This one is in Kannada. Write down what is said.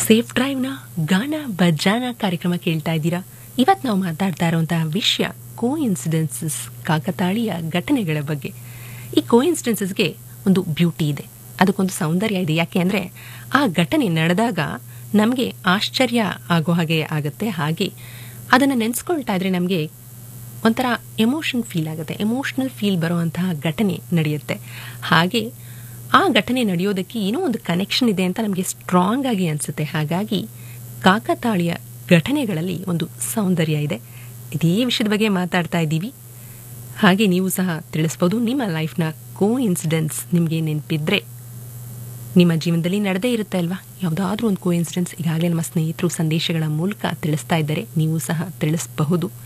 ಸೇಫ್ ಡ್ರೈವ್ನ ಗಾನ ಬಜಾನ ಕಾರ್ಯಕ್ರಮ ಕೇಳ್ತಾ ಇದ್ದೀರಾ ಇವತ್ತು ನಾವು ಮಾತಾಡ್ತಾ ಇರುವಂತಹ ವಿಷಯ ಕೋ ಇನ್ಸಿಡೆನ್ಸಸ್ ಕಾಕತಾಳೀಯ ಘಟನೆಗಳ ಬಗ್ಗೆ ಈ ಕೋ ಇನ್ಸಿಡೆನ್ಸಸ್ಗೆ ಒಂದು ಬ್ಯೂಟಿ ಇದೆ ಅದಕ್ಕೊಂದು ಸೌಂದರ್ಯ ಇದೆ ಯಾಕೆ ಅಂದರೆ ಆ ಘಟನೆ ನಡೆದಾಗ ನಮಗೆ ಆಶ್ಚರ್ಯ ಆಗೋ ಹಾಗೆ ಆಗುತ್ತೆ ಹಾಗೆ ಅದನ್ನು ನೆನೆಸ್ಕೊಳ್ತಾ ಇದ್ರೆ ನಮಗೆ ಒಂಥರ ಎಮೋಷನ್ ಫೀಲ್ ಆಗುತ್ತೆ ಎಮೋಷ್ನಲ್ ಫೀಲ್ ಬರುವಂತಹ ಘಟನೆ ನಡೆಯುತ್ತೆ ಹಾಗೆ ಆ ಘಟನೆ ನಡೆಯೋದಕ್ಕೆ ಏನೋ ಒಂದು ಕನೆಕ್ಷನ್ ಇದೆ ಅಂತ ನಮಗೆ ಸ್ಟ್ರಾಂಗ್ ಆಗಿ ಅನಿಸುತ್ತೆ ಹಾಗಾಗಿ ಕಾಕತಾಳೀಯ ಘಟನೆಗಳಲ್ಲಿ ಒಂದು ಸೌಂದರ್ಯ ಇದೆ ಇದೇ ವಿಷಯದ ಬಗ್ಗೆ ಮಾತಾಡ್ತಾ ಇದ್ದೀವಿ ಹಾಗೆ ನೀವು ಸಹ ತಿಳಿಸ್ಬೋದು ನಿಮ್ಮ ಲೈಫ್ನ ಕೋ ಇನ್ಸಿಡೆನ್ಸ್ ನಿಮಗೆ ನೆನಪಿದ್ರೆ ನಿಮ್ಮ ಜೀವನದಲ್ಲಿ ನಡೆದೇ ಇರುತ್ತೆ ಅಲ್ವಾ ಯಾವುದಾದ್ರೂ ಒಂದು ಕೋ ಇನ್ಸಿಡೆನ್ಸ್ ಈಗಾಗಲೇ ನಮ್ಮ ಸ್ನೇಹಿತರು ಸಂದೇಶಗಳ ಮೂಲಕ ತಿಳಿಸ್ತಾ ಇದ್ದಾರೆ ನೀವು ಸಹ ತಿಳಿಸಬಹುದು